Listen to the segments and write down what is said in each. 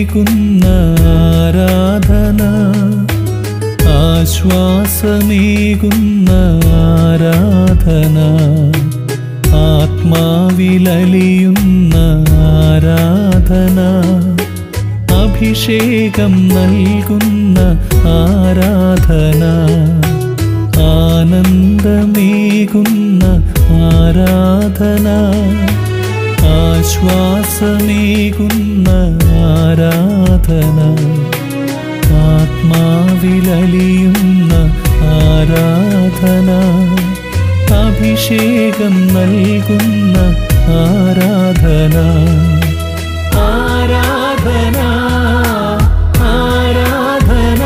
ആരാധന ആശ്വാസമേകുന്ന ആരാധന ആത്മാവിലലിയുന്ന ആരാധന അഭിഷേകം നൽകുന്ന ആരാധന ആനന്ദമേകുന്ന ആരാധന ആശ്വാസമേകുന്ന ആരാധന ആത്മാവിലലിയുന്ന ആരാധന അഭിഷേകം നൽകുന്ന ആരാധന ആരാധന ആരാധന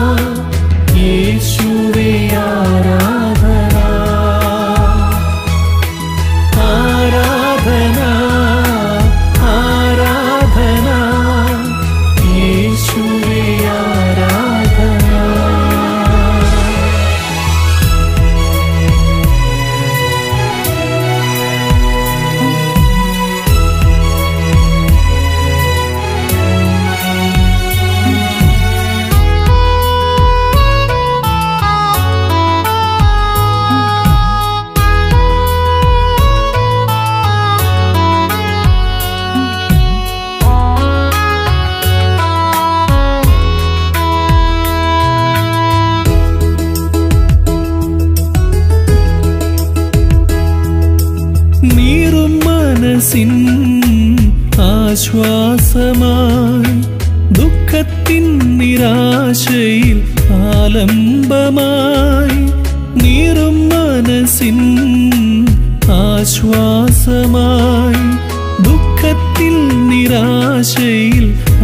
യേശുവേ ആരാധന ആരാധന ആരാധന യേശുവേ ആരാധന നീറും മനസ്സിൻ ആശ്വാസമായി ദുഃഖത്തിൻ നിരാശയിൽ ആലംബമായി നീറും മനസ്സിൻ ആശ്വാസമായി ദുഃഖത്തിൽ നിരാശയിൽ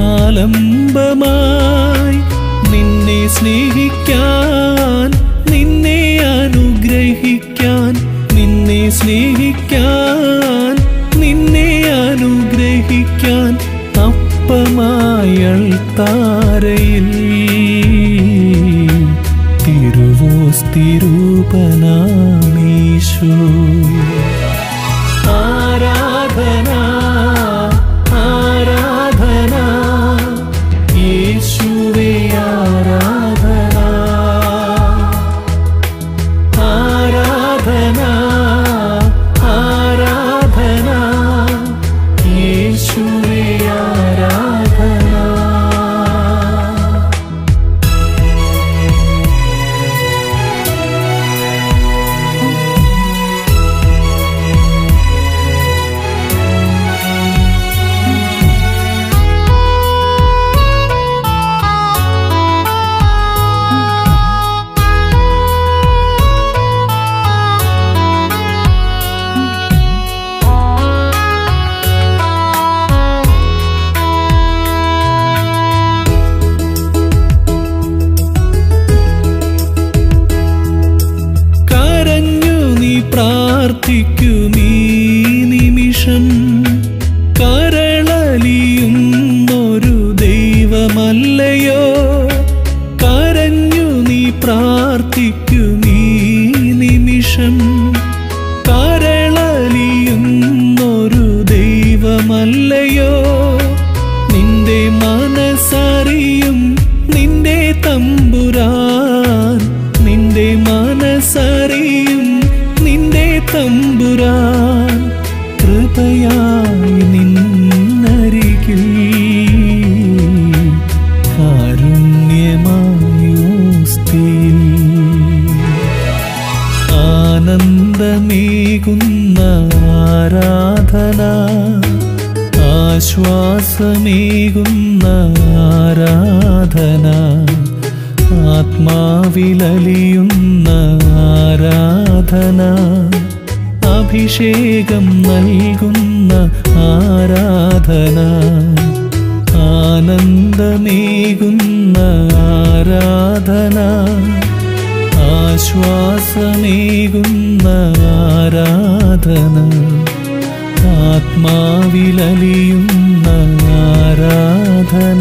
ആലംബമായി നിന്നെ സ്നേഹിക്കാൻ നിന്നെ അനുഗ്രഹിക്കാൻ നിന്നെ സ്നേഹിക്കാൻ നിന്നെ അനുഗ്രഹിക്കാൻ അപ്പമായൾ താരയിൽ തിരുവോസ്തിരൂപനാമീശോ ആരാധന ആരാധന യേശുവേ ആരാധന ആരാധന ആരാധന യേശുവേ ആരാധന കരഞ്ഞു നീ പ്രാർത്ഥിക്കുമീ നിമിഷം കരളലിയുന്നൊരു ദൈവമല്ലയോ കരഞ്ഞു നീ പ്രാർത്ഥിക്കുമീ നിമിഷം കരളലിയുന്നൊരു ദൈവമല്ലയോ നിന്റെ മനസ്സറിയും നിന്റെ തമ്പുരാൻ നിന്റെ മനസ്സറിയും നിന്റെ തമ്പുരാൻ കൃപയായി നിന്നരികിൽ കാരുണ്യമായോസ്തിയിൽ ആനന്ദമേകുന്ന ആരാധന ആശ്വാസമേകുന്ന ആരാധന ആത്മാവിലലിയുന്ന ആരാധന അഭിഷേകം നൽകുന്ന ആരാധന ആനന്ദമേകുന്ന ആരാധന ആശ്വാസമേകുന്ന ആരാധന ആത്മാവിലലിയുന്ന ആരാധന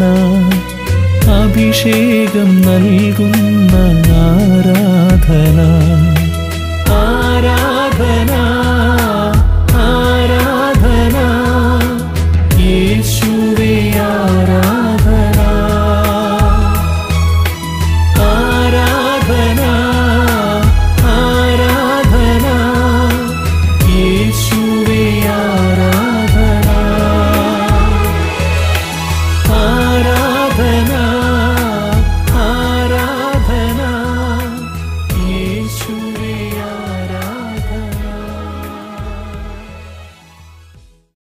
അഭിഷേകം നൽകുന്ന ആരാധന ആരാധന